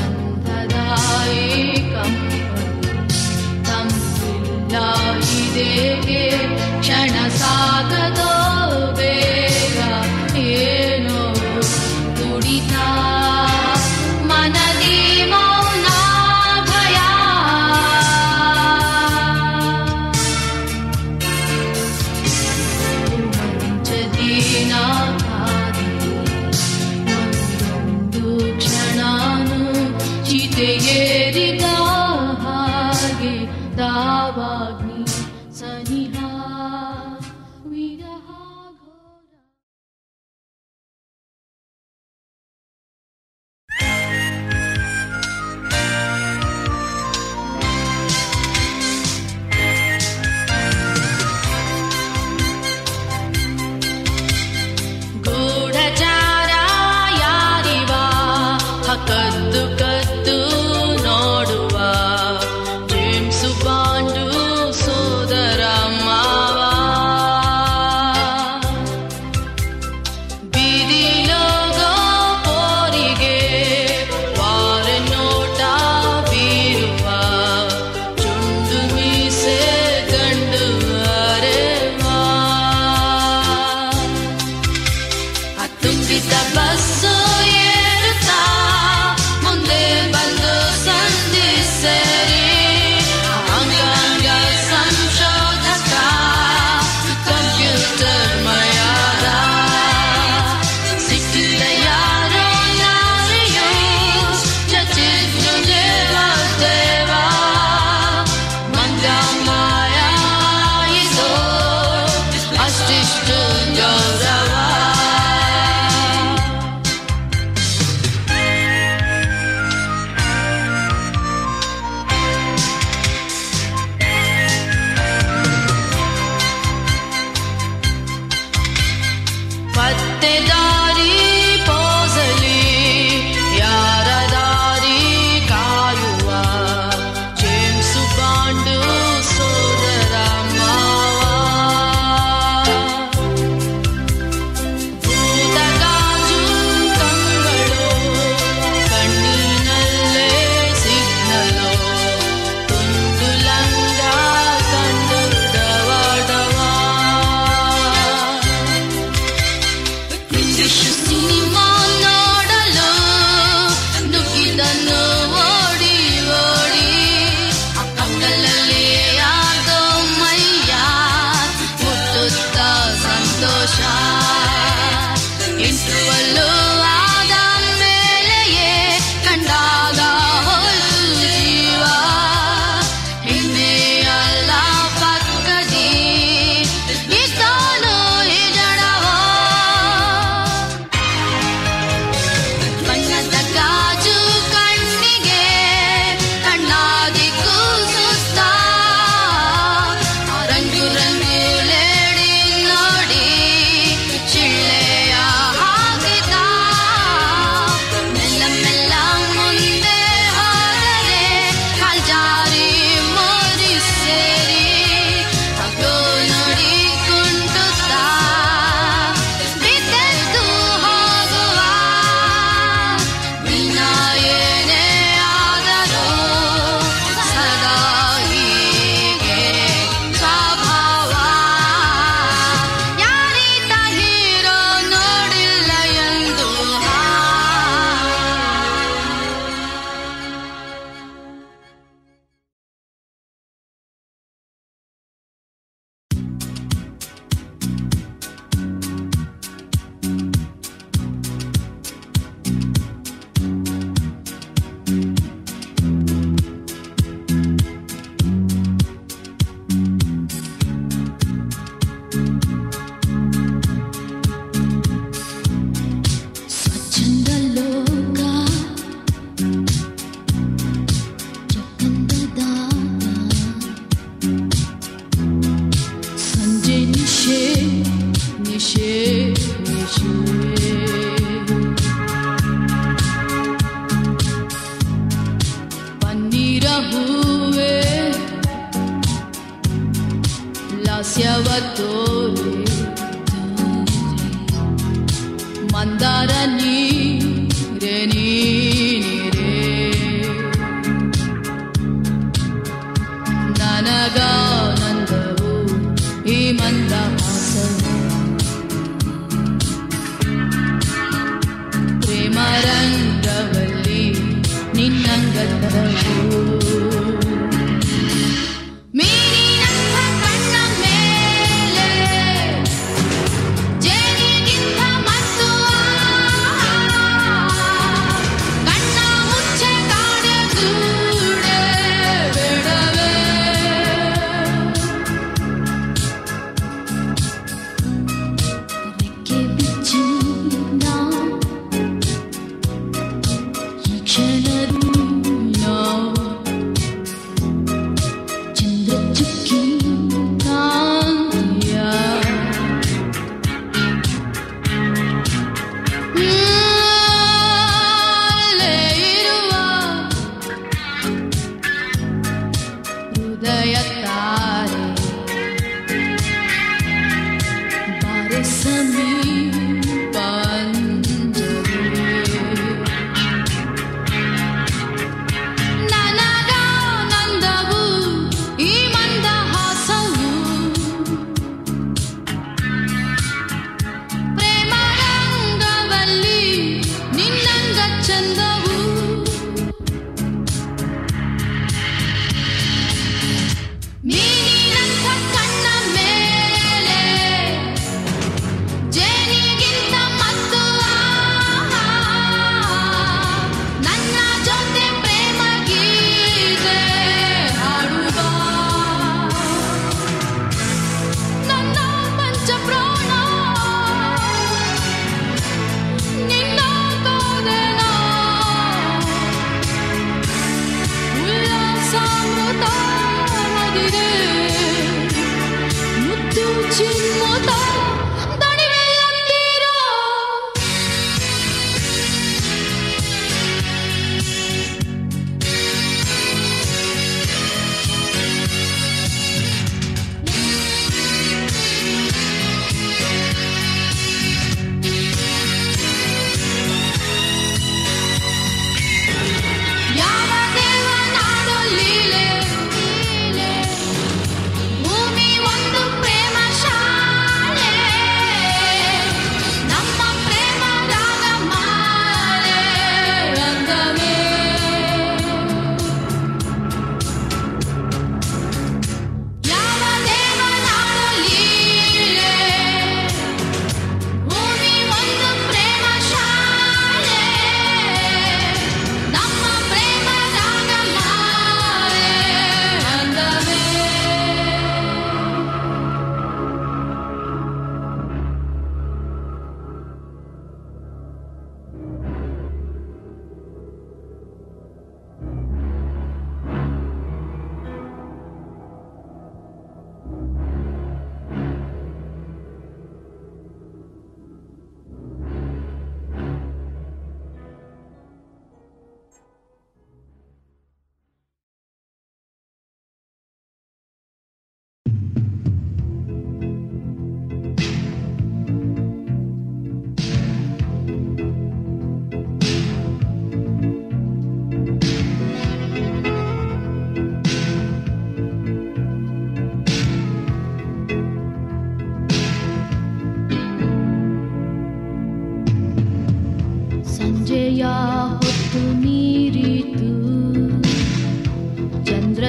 ಗಂಧದ ಈ ಕಂಪನಿ ತಂಪಿಲ್ಲ ಇದೆಗೆ ಕ್ಷಣ ಸಾಗದೋ ಬೇಗ ಏನೋ ತುಡಿತ ಮನದಿ ಮೌನ ಭಯ ಮಂಚದಿನ ಕಾದಿ ಒಂದೊಂದು ಕ್ಷಣನು ಚಿತೆಯೇರಿದ ಹಾಗೆ ದಾವಾಗ್ನಿ ಸನಿಹ ವಿರಹ ಘೋರ ಗೂಢಚಾರ ಯಾರಿವ ಕದ್ದು ಕದ್ದು ನೋಡುವ ಜೇಮ್ಸು ಬಾಂಡು ಸೋದರ ಮಾವ ಬೀದಿಲೋಗೋ ಪೋರಿಗೆ ವಾರ ನೋಟ ಬೀರುವ ಚುಂಡು ಮೀಸೆ ಗಂಡು ಅರೆವಾ ಹತ್ತುತ್ತಿದ್ದ ಬಸ್ಸು ಏರುತ್ತಾ ಮುಂದೆ ಬಂದು ಸಂಧಿಸರಿ ಅಂಗಾಂಗ ಸಂಶೋಧಕ ಕಂಪ್ಯೂಟರ್ ಮಯಾದ ಸಿಕ್ಕಿದ ಯಾರೋ ಯಾರೆಯೋ ಚಚಿದ್ರು ದೇವ ದೇವ ಮಂಗ ಮಾಯ ಇದೋ ಅಷ್ಟಿಷ್ಟು ಗೌರವ ಪತ್ತೆದಾರಿ ಪೋಸಲಿ ಯಾರ ದಾರಿ ಕಾಯುವ ಜೇಮ್ಸು ಬಾಂಡು ಸೋದರ ಮಾವ ಭೂತಗಾಜು ಕಂಗಳು ಕಣ್ಣಿನಲ್ಲೇ ಸಿಗ್ನಲು ತುಂಡು ಲಂಗ ಕಂಡು ಡವಡವಾ ಇಂಗ್ಲಿಷ್ ಸಿನಿಮಾ ನೋಡಲು ನುಗ್ಗಿದನು ಓಡಿ ಓಡಿ ಅಕ್ಕಲಲ್ಲಿ ಯಾದೋ ಮೈಯ ಮುಟ್ಟುತ್ತ ಸಂತೋಷ ಇಂಟರ್ವಲ್ಲು ಆದ ಮೇಲೆಯೇ ಕಂಡಾಗ ಹೋಯ್ತು ಜೀವ ಹಿಂದೆ ಅಲ್ಲ ಪಕ್ಕದಿ ಇದ್ದಾನು ಈ ಜಡವ ಬಣ್ಣದ ಗಾಜು ಕಣ್ಣಿಗೆ ಕಣ್ಣಾಗಿ ಕೂಸುತ್ತ ರಂಗು ರಂಗು ಲೇಡಿ ನೋಡಿ ಚಿಳ್ಳೆಯ ಹಾಕಿದ ಮೆಲ್ಲ ಮೆಲ್ಲ ಮುಂದೆ ಹೋದರೆ ಕಾಲ್ಜಾರಿ ಮೋರಿ ಸೇರಿ ಹಗೋ ನೋಡಿ ಕುಂಟುತ್ತ ಬಿದ್ದೆದ್ದು ಹೋಗುವ ದಿನ ಏನೇ ಆದರೂ ಸದಾ ಹೀಗೆ ಸ್ವಭಾವ ಯಾರೀತ ಹೀರೋ ನೋಡಿಲ್ಲ ಎಂದು ಸ್ವಚ್ಛಂದ ಲೋಕ ಚಕ್ಕಂದ ಸಂಜೆ ನಿಶೆ ನಿಶೆ ನಿಶೆ ಪನ್ನೀರ ಹೂವೆ ಲಾಸ್ಯವ ತೋರೆ ಮಂದಾರ ನೀರೆ ನೀರೆ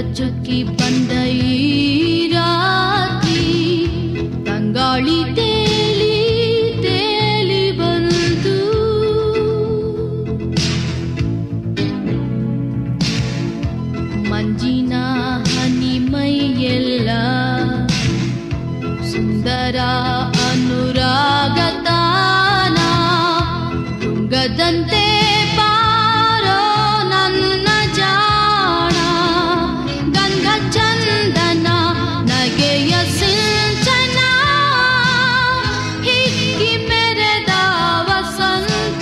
ಚುಕ್ಕಿ ಬಂದ ಈ ರಾತ್ರಿ ತಂಗಾಳಿ ತೇಲಿ ತೇಲಿ ಬಂತು ಮಂಜಿನ ಹನಿ ಮೈಯೆಲ್ಲ ಸುಂದರ ಅನುರಾಗತಾನ ತುಂಗದಂತೆ ಬಾರೋ ನನ್ನ ಜಾಣ ಗಂಧ ಚಂದನ ನಗೆಯ ಸಿಂಚನ ಹಿಕ್ಕಿ ಮೆರೆದ ವಸಂತ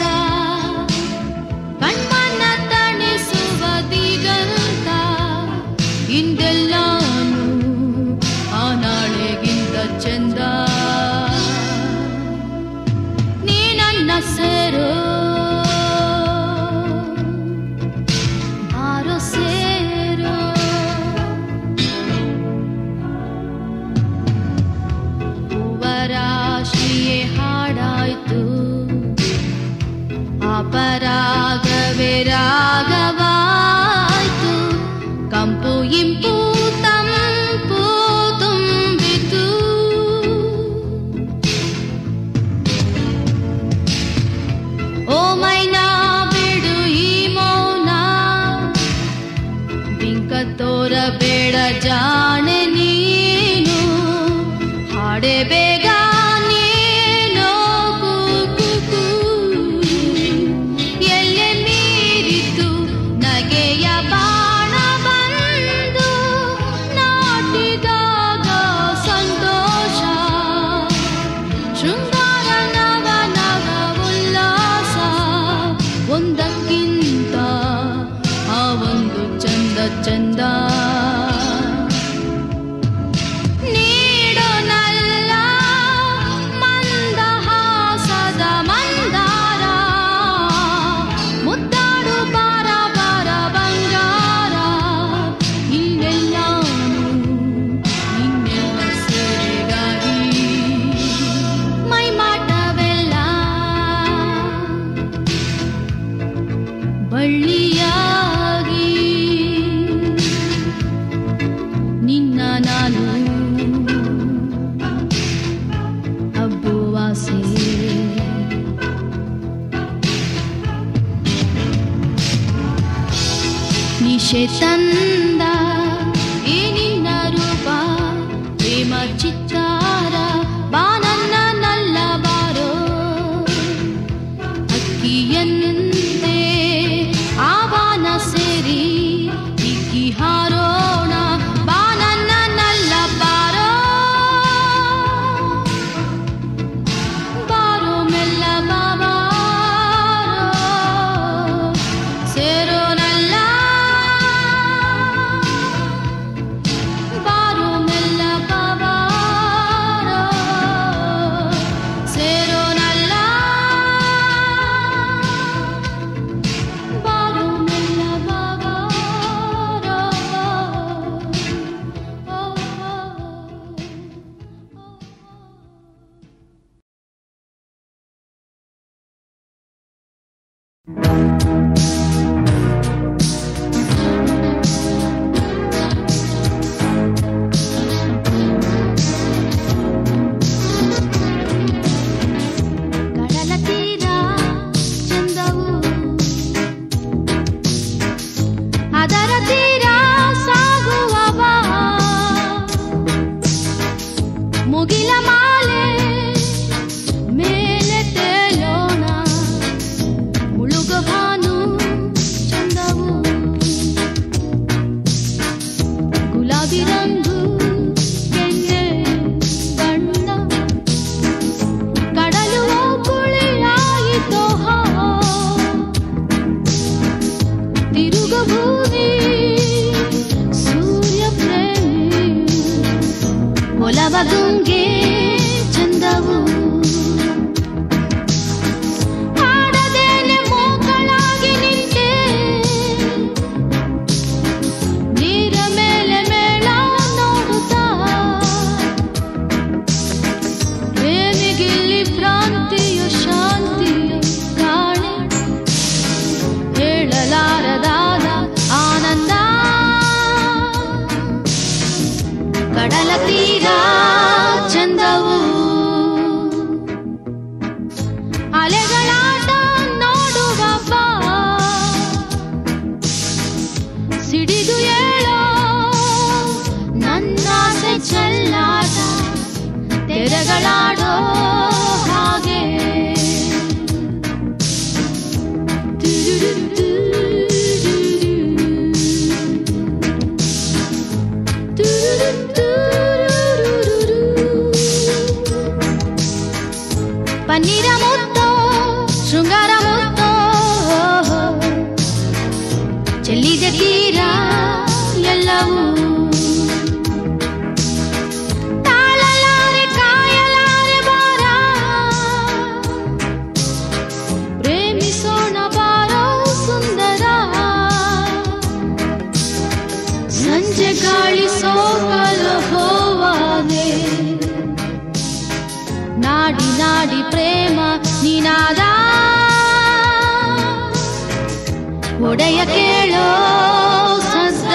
ಕಣ್ಮನ ತಣಿಸುವ ದಿಗಂತ ಇಂದೆಲ್ಲಾನು ಆ ನಾಳೆಗಿಂತ ಚಂದ ನೀ ನನ್ನ ಸೇರೋ ಬಾರೋ ಸೇರೋ ಹೂವರಾಶಿಯೇ ಹಾಡಾಯ್ತು ಅಪರಾಗವೇ ರಾಗವಾಯ್ತು ಕಂಪು ಇಂಪು ತಂಪು ತುಂಬಿತು ಓ ಮೈನಾ ಬಿಡು ಈ ಮೌನ ಬಿಂಕ ತೋರಬೇಡ ಜಾಣೆ ನೀನು ಹಾಡೆ ಬೇಗ ನೀನು ಕೂಕು ಎಲ್ಲೆ ಮೀರಿತು ನಗೆಯ ಬಾಣ ಬಂದು ನಾಟಿದಾಗ ಸಂತೋಷ ಶೃಂಗಾರ ನವ ನವ ಉಲ್ಲಾಸ ಒಂದಕ್ಕಿಂತ ಆ ಒಂದು ಚಂದ ಚಂದ ನೀಡೋನಲ್ಲ ಮಂದಹಾಸದ ಮಂದಾರ ಮುದ್ದಾಡು ಬಾರ ಬಾರ ಬಂಗಾರ ಇಲ್ಲೆಲ್ಲಾನು ನಿನ್ನೆಲ್ಲ ಸೇರಿಗಾಗಿ ಮೈ ಮಾಟವೆಲ್ಲ ಬಳ್ಳಿಯಾಗಿ ನಿನ್ನ ನಾನು ಹಬ್ಬುವಾಸೆ ನಿಶೆ ತಂದ ಈ ನಿನ್ನ ರೂಪ ಪ್ರೇಮ ಚಿತ್ತಾರ ಬಾನನ್ನ ನಲ್ಲ ಬಾರೋ ಅಕ್ಕಿಯಂತೆ ಆವಾನ ಸೇರಿ ಇಕ್ಕಿ ಹಾರೋಣ ಬಾನನ್ನ ನಲ್ಲ ಬಾರೋ ಬಾರೋ ಮೆಲ್ಲ ಬಾಬಾರೋ ಸೇರೋನಲ್ಲ ಬಾರೋ ಮೆಲ್ಲ ಬಾಬಾರೋ ಸೇರೋನಲ್ಲ ಬಾರೋ ಮೆಲ್ಲ ಬಾಬಾರೋ ಓ, ಓ, ಓ. ಕಡಲ ತೀರ ಚಂದವು ಅದರ ತೀರ ಸಾಗುವವ ಮುಗಿಲ ಮಾಲೆ ಮೇಲೆ ತೇಲೋಣ ಮುಳುಗ ಭಾನು ಚಂದವು ಗುಲಾಬಿ ರಂಗು ಕೆನ್ನೆ ಬಣ್ಣ ಕಡಲು ಕುಳಿಯಾಯಿತೋ ತಿರುಗ ಭೂಮಿ ಸೂರ್ಯ ಪ್ರೇಮಿ ಒಲವ ಗಂಗೆ ಚಂದವು ಆಡದೇನೆ ಮೋಕಳಾಗಿ ನಿಂತೆ ನೀರ ಮೇಲೆ ಮೇಳ ನೋಡುತ್ತಾ ಪ್ರೇಮಿಗಿಲ್ಲಿ ಭ್ರಾಂತಿಯ ಶಾಂತಿಯ ಕಾಣೆ ಹೇಳಲಾರದಾದ ಆನಂದ ಸಿಡಿದು ಏಳೋ ನನ್ನಾಸೆ ಚೆಲ್ಲಾಟ ತೆರೆಗಳಾಡೋ ಹಾಗೆ ಪನ್ನೀರ ಮುತ್ತೋ ಶೃಂಗಾರ ಮುತ್ತೋ ಚೆಲ್ಲಿದ ತೀರ ಎಲ್ಲವೂ ತಾಳಲಾರೆ ಕಾಯಲಾರೆ ಬಾರ ಪ್ರೇಮಿಸೋಣ ಬಾರೋ ಸುಂದರ ಸಂಜೆ ಗಾಳಿ ಸೋಕಲು ಹೋವಾದೆ ನಾಡಿ ನಾಡಿ ಪ್ರೇಮ ನಿನಾದ ಒಡೆಯ ಕೇಳೋ ಸದ್ದ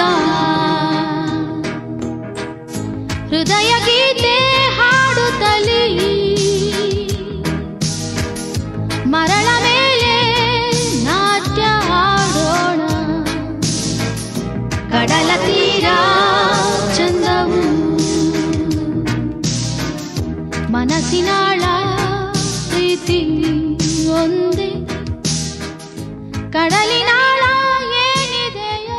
ಹೃದಯ ಗೀತೆ ಹಾಡುತ್ತಲಿ ಮರಳ ಮೇಲೆ ನಾಟ್ಯ ಆಡೋಣ ಕಡಲ ತೀರ ಚಂದವು ಮನಸ್ಸಿನಾಳ ಪ್ರೀತಿ ಒಂದೇ ಕಡಲಿನಾಳ ಏನಿದೆಯೋ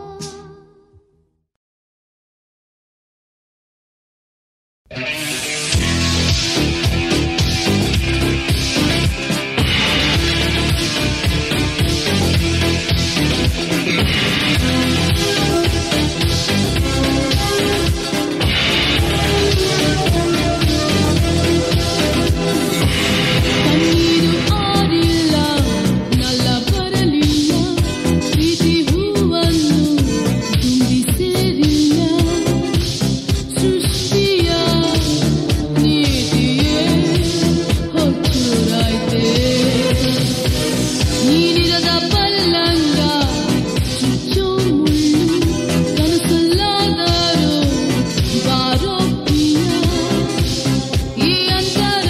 ಕಣ್ಣೀರು ಆರಿಲ್ಲ ನಲ್ಲ ಬರಲಿಲ್ಲ ಪ್ರೀತಿ ಹೂವನ್ನು ತುಂಬಿ ಸೇರಿಲ್ಲ ಸೃಷ್ಟಿಯ ನೀತಿಯೇ ಹೊಚ್ಚೂರಾಯ್ತೆ ನೀನಿರದ ಬಲ್ಲಂಗ ಚುಚ್ಚೋ ಮುಳ್ಳು ಕನಸಲ್ಲಾದರೂ ಬಾರೋ ಪ್ರಿಯ ಈ ಅಂತರ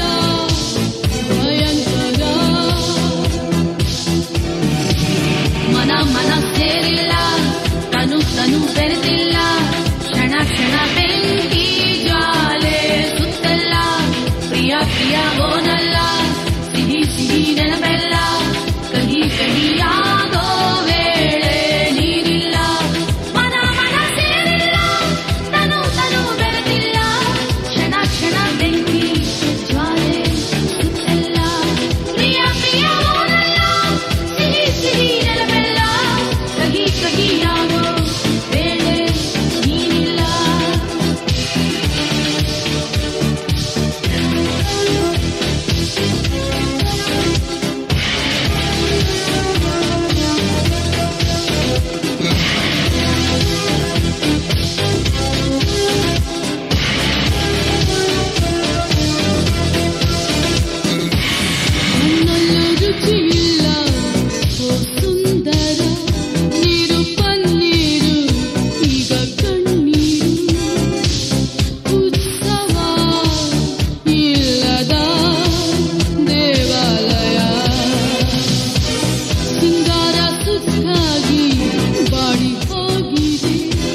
ಭಯಂಕರ ಮನ ಮನ ಸೇರಿಲ್ಲ ತನು ತನು ಬೆರೆತಿಲ್ಲ ಕ್ಷಣ ಕ್ಷಣ ಬೆಂಕಿ ಜ್ವಾಲೆ ಸುತ್ತಲ್ಲ ಪ್ರಿಯ ಪ್ರಿಯ ಓನಲ್ಲ ಸಿಹಿ ಸಿಹಿ ನೆನಪೆಲ್ಲ ಕಹಿ ಕಹಿಯಾಗೋ ವೇಳೆ ನೀನಿಲ್ಲ ಮನ ಮನ ಸೇರಿಲ್ಲ ತನು ತನು ಬೆರೆತಿಲ್ಲ ಕ್ಷಣ ಕ್ಷಣ ಬೆಂಕಿ ಜ್ವಾಲೆ ಸುತ್ತಲ್ಲ ಪ್ರಿಯ ಪ್ರಿಯ ಓನಲ್ಲ ಸಿಹಿ ಸಿಹಿ ನೆನಪೆಲ್ಲ ಕಹಿ ಕಹಿಯಾಗೋ ವೇಳೆ ನೀನಿಲ್ಲ ನನ್ನಲ್ಲೂ ರುಚಿ ಇಲ್ಲ ಓ ಸುಂದರ ನೀರು ಪನ್ನೀರು ಈಗ ಕಣ್ಣೀರು ಉತ್ಸವ ಇಲ್ಲದ ದೇವಾಲಯ ಸಿಂಗಾರ ಸುತ್ತಾಗಿ ಬಾಡಿ ಹೋಗಿದೆ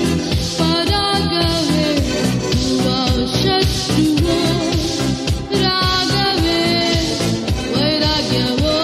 ಪರಾಗವೇ ಹೂವ ಶತ್ರುವೋ ರಾಗವೇ ವೈರಾಗ್ಯವೋ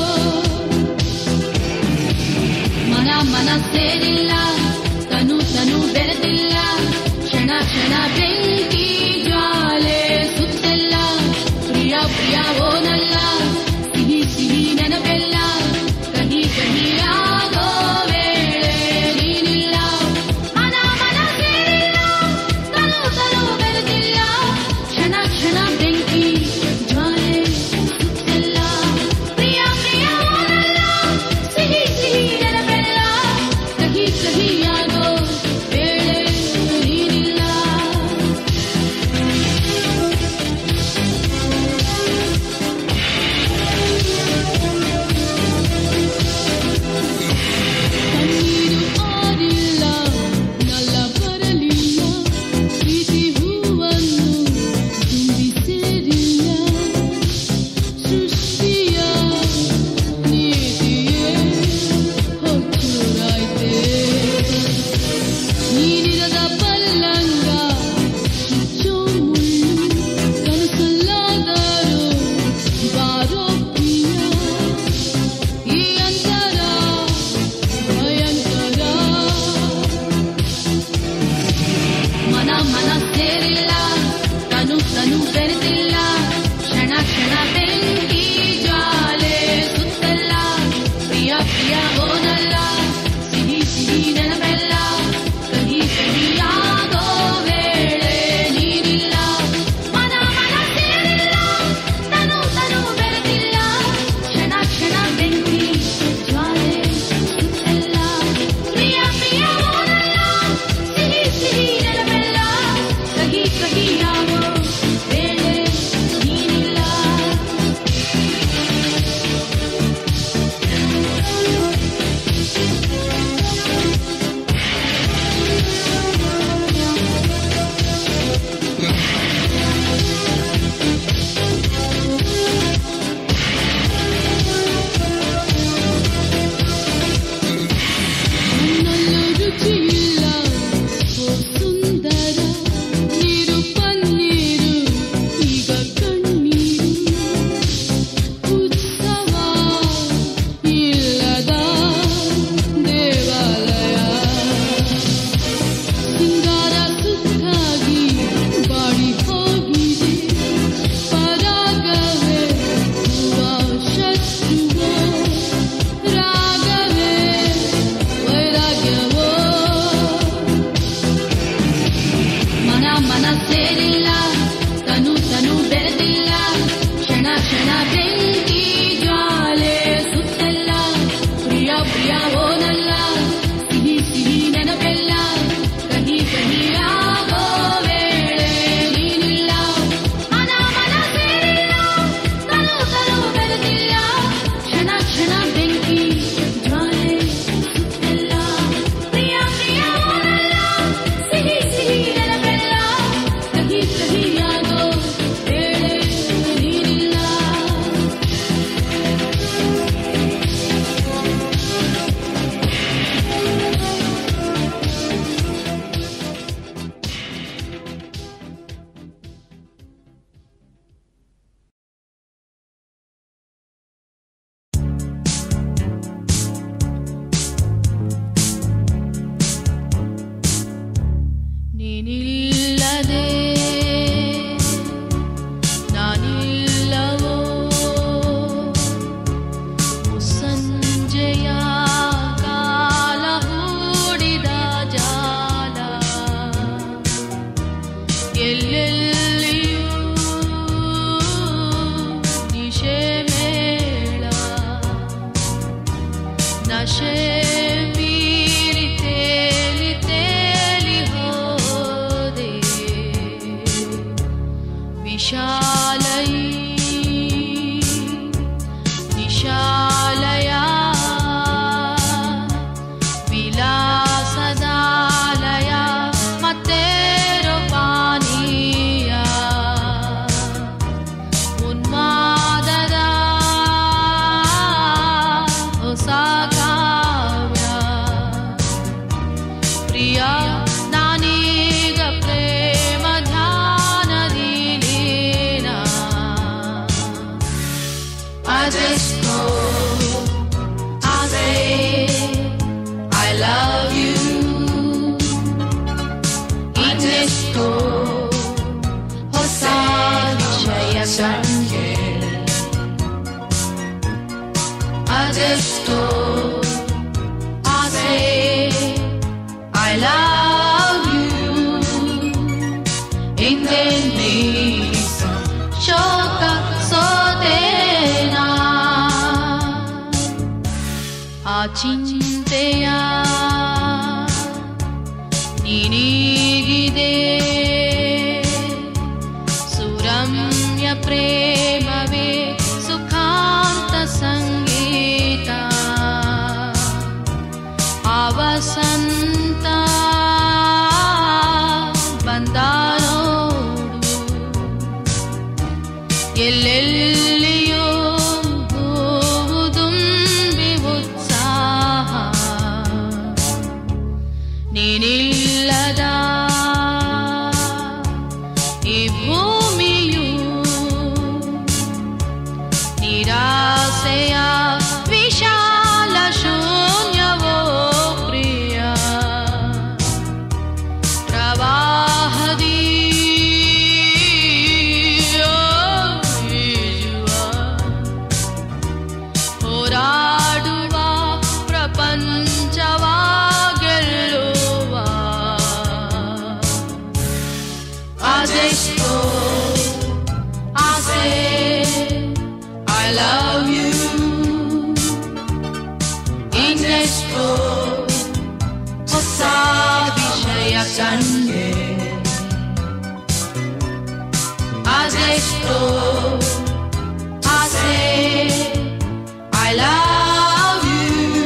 ಮನ ಮನ ಸೇರಿಲ್ಲ ತನು ತನು ಬೆಳೆದಿಲ್ಲ ಕ್ಷಣ ಕ್ಷಣ ಬೆಂಕಿ ಜ್ವಾಲೆ ಸುತ್ತೆಲ್ಲ ಪ್ರಿಯ ಪ್ರಿಯ ಓನಲ್ಲ ಸಿಹಿ ಸಿಹಿ ನೆನಪೆಲ್ಲ ಕಹಿ ಕಹಿಯಾಗೋ ವೇಳೆ ನೀನಿಲ್ಲ ಮನ ಮನ ಸೇರಿಲ್ಲ ತನು ತನು ಬೆಳೆದಿಲ್ಲ ಕ್ಷಣ ಕ್ಷಣ ಬೆಂಕಿ ಜ್ವಾಲೆ ಸುತ್ತೆಲ್ಲ ಪ್ರಿಯ ಪ್ರಿಯ ಓನಲ್ಲ ಸಿಹಿ ಸಿಹಿ ನೆನಪೆಲ್ಲ ಕಹಿ ಕಹಿಯಾಗೋ ವೇಳೆ ನೀನಿಲ್ಲ ಕಣ್ಣೀರು ಆರಿಲ್ಲ ನಲ್ಲ ಬರಲಿಲ್ಲ ಪ್ರೀತಿ ಹೂವನ್ನು ತುಂಬಿ ಸೇರಿಲ್ಲ ಸೃಷ್ಟಿಯ ನೀತಿಯೇ ಹೊಚ್ಚೂರಾಯ್ತೆ ಪ್ರಿಯ ನಾನೀಗ ಪ್ರೇಮ ಧ್ಯಾನದಿ ಲೀನ I just know, I say, I love you. ಇನ್ನೆಷ್ಟೋ ಹೊಸ ವಿಷಯ ಸಂಜೆ ಅದೆಷ್ಟೋ ಆಸೆ I love you ಹಿಂದೆ ನೀ ಶೋಕ ಸೋತೇನಾ ಆ ಚಿಂತೆಯ ನೀನೀಗಿದೆ ಸುರಮ್ಯ ಪ್ರೇಮವೇ ಸುಖಾಂತ ಸಂಗೀತ ಆ ವಸಂತ ಬಂದ ನೋಡು ಎಲ್ಲೆಲ್ಲಿಯೋ ಹೂವು ತುಂಬಿ ಉತ್ಸಾಹ ನೀನಿಲ್ಲದ ಈ ಭೂಮಿಯು ನಿರಾಸೆಯ ವಿಶಾಲ ಶೂನ್ಯವೋ ಪ್ರಿಯ ಪ್ರವಾಹದಿ ಈಜುವ ಹೋರಾಡುವ ಪ್ರಪಂಚವ ಗೆಲ್ಲುವ ಅದೆಷ್ಟೋ ಆಸೆ I love you ಇನ್ನೆಷ್ಟೋ ಹೊಸ ವಿಷಯ ಕಂಡೆ ಅದೆಷ್ಟೋ ಆಸೆ I love you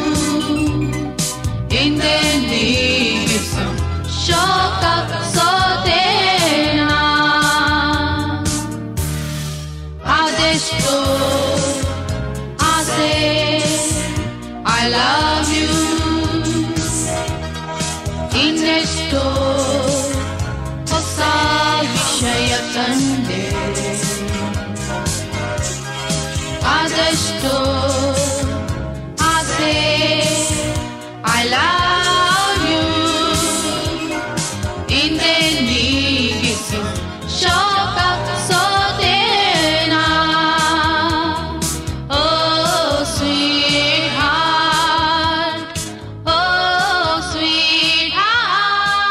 ಹಿಂದೆ ನೀಗೆ ಶೋಕ ಸೋತೇನಾ ಅದೆಷ್ಟೋ ಆಸೆ I love you ಇನ್ನೆಷ್ಟೋ ಹೊಸ ವಿಷಯ ಕಂಡೆ ಆದಷ್ಟೋ ಆಸೆ I love you ಹಿಂದೆ ನೀಗಿಸು ಶೋಕ ಸೋತೇನಾ ಓ ಸ್ವೀಟ್ ಹಾರ್ಟ್ ಓ ಸ್ವೀಟ್ ಹಾರ್ಟ್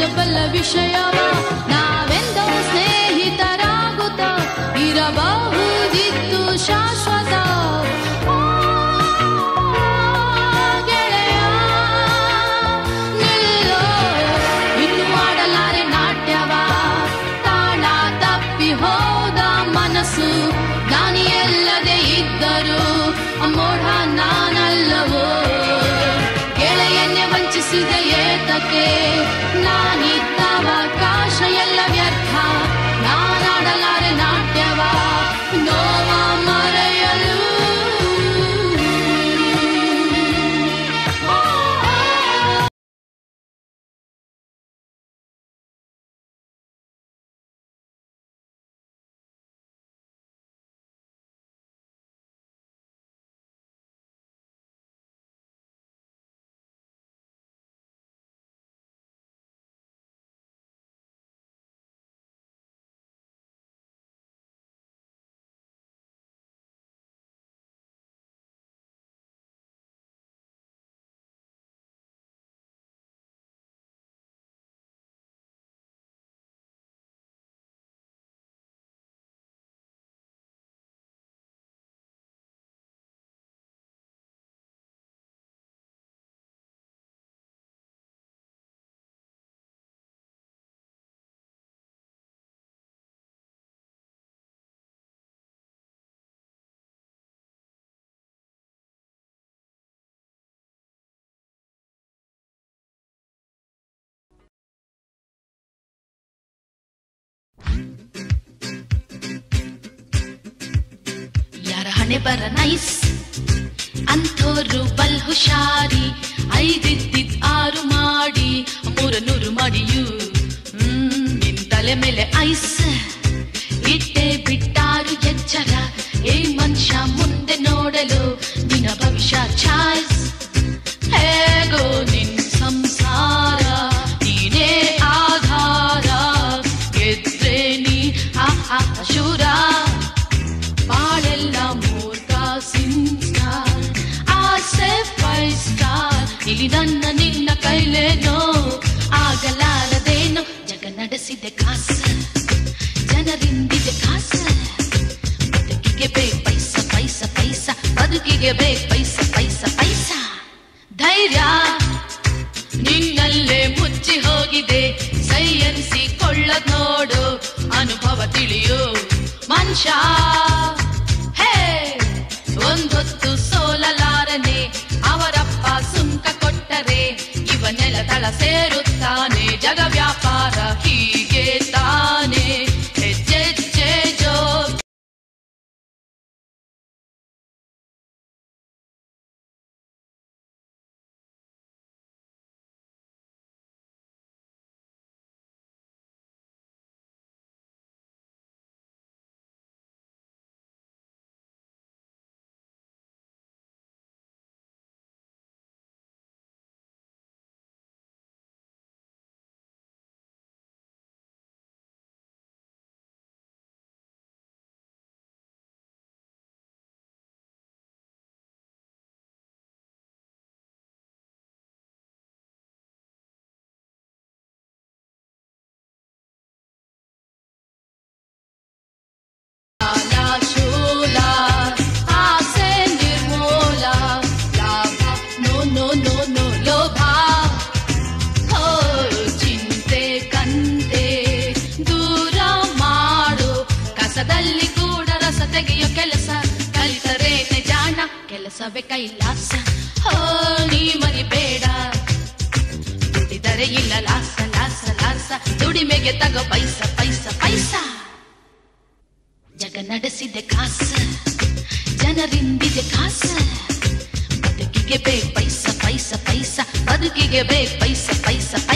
ಬಲ್ಲ ವಿಷಯವ ನಾವೆಂದೋ ಸ್ನೇಹಿತರಾಗುತ್ತ ಇರಬಹುದಿತ್ತು ಶಾಶ್ವತ ಆ, ಗೆಳೆಯ, ನಿಲ್ಲೋ, ಇನ್ನು ಮಾಡಲಾರೆ ನಾಟ್ಯವ ತಾಳ ತಪ್ಪಿ ಹೋದ ಮನಸ್ಸು ದಾನಿಯಲ್ಲದೆ ಇದ್ದರು ಮೋಢ ನಾನಲ್ಲವೋ ಗೆಳೆಯನ್ನೇ ವಂಚಿಸಿದ ಏತಕ್ಕೆ ನಾನಿದ್ದವ ಕಾಶ ಎಲ್ಲ ವ್ಯರ್ಥ ನಾನಾಡಲಾರೆ ನಾಟ್ಯವ ನೋವ ಮರೆಯಲು ಯಾರ ಹಣೆ ಬರ ನೈಸ್ ಅಂಥೋರು ಬಲ್ ಹುಷಾರಿ ಐದಿದ್ದಿದ್ ಆರು ಮಾಡಿ ಮೂರ ನೂರು ಮಾಡಿಯು ಹ್ಮ್, ನಿನ್ ತಲೆ ಮೇಲೆ ಐಸ್ ಇಟ್ಟೆ ಬಿಟ್ಟಾರು ಎಚ್ಚರ ಏ ಮನುಷ್ಯ ಮುಂದೆ ನೋಡಲು ನಿನ್ನ ಭವಿಷ್ಯ ಚಾಯ್ಸ್ ಹೇಗೋ ನಿನ್ ಸಂಸಾರ ನೀನೇ ಆಧಾರ ಗೆದ್ರೆ ನೀ ಆ ಆ ಶೂರ ಬಾಳೆಲ್ಲ ಮೂರ್ಖ ಸಿಂಸ್ಟಾರ್ ಆಸೆ ಫೈವ್ ಸ್ಟಾರ್ ಇಲ್ಲಿ ನನ್ನ ನಿನ್ನ ಕೈಲೇನೋ ಆಗಲಾರದೇನೋ ಜಗ ನಡೆಸಿದೆ ಕಾಸ ಜನರಿಂದಿದೆ ಕಾಸ ಬದುಕಿಗೆ ಬೇಕು ಪೈಸ ಪೈಸ ಪೈಸ ಬದುಕಿಗೆ ಬೇಕು ಪೈಸ ಪೈಸ ಪೈಸ ಧೈರ್ಯ ನಿನ್ನಲ್ಲೇ ಮುಚ್ಚಿ ಹೋಗಿದೆ ಸೈಯನ್ಸಿಕೊಳ್ಳದ್ ನೋಡು ಅನುಭವ ತಿಳಿಯು ಮನುಷ್ಯ ಹೇ ಒಂದೊತ್ತು ಸೋಲಲಾರನೆ ಅವರಪ್ಪ ಸುಂಕ ಕೊಟ್ಟರೆ ಇವನೆಲ್ಲ ತಳ ಸೇರುತ್ತಾನೆ ಜಗ ವ್ಯಾಪಾರ ಹೀಗೆ ತಾನೆ ಹೆಜ್ಜೆಜ್ಜೆ ಜೋ La ಶೂಲ ಆಸೆ ನಿರ್ಮೂಲ ಲಾಭ ನೋ ನೋ ನೋ ನೋ ಲೋಭ ಹೋ ಚಿಂತೆ ಕಂತೆ ದೂರ ಮಾಡು ಕಸದಲ್ಲಿ ಕೂಡ ರಸ ತೆಗೆಯೋ ಕೆಲಸ ಕಲಿತರೇನೆ ಜಾಣ ಕೆಲಸವೇ ಕೈಲಾಸ ಹೋ ನೀ ಮರಿಬೇಡ ದುಡಿದರೆ ಇಲ್ಲ ಲಾಸ ಲಾಸ ಲಾಸ ದುಡಿಮೆಗೆ ತಗೋ ಪೈಸ ಪೈಸ ಪೈಸ ಜಗ ನಡೆಸಿದೆ ಕಾಸ ಜನರಿಂದಿದೆ ಕಾಸ ಬದುಕಿಗೆ ಬೇಕು ಪೈಸ ಪೈಸ ಪೈಸ ಬದುಕಿಗೆ ಬೇಕು ಪೈಸ ಪೈಸ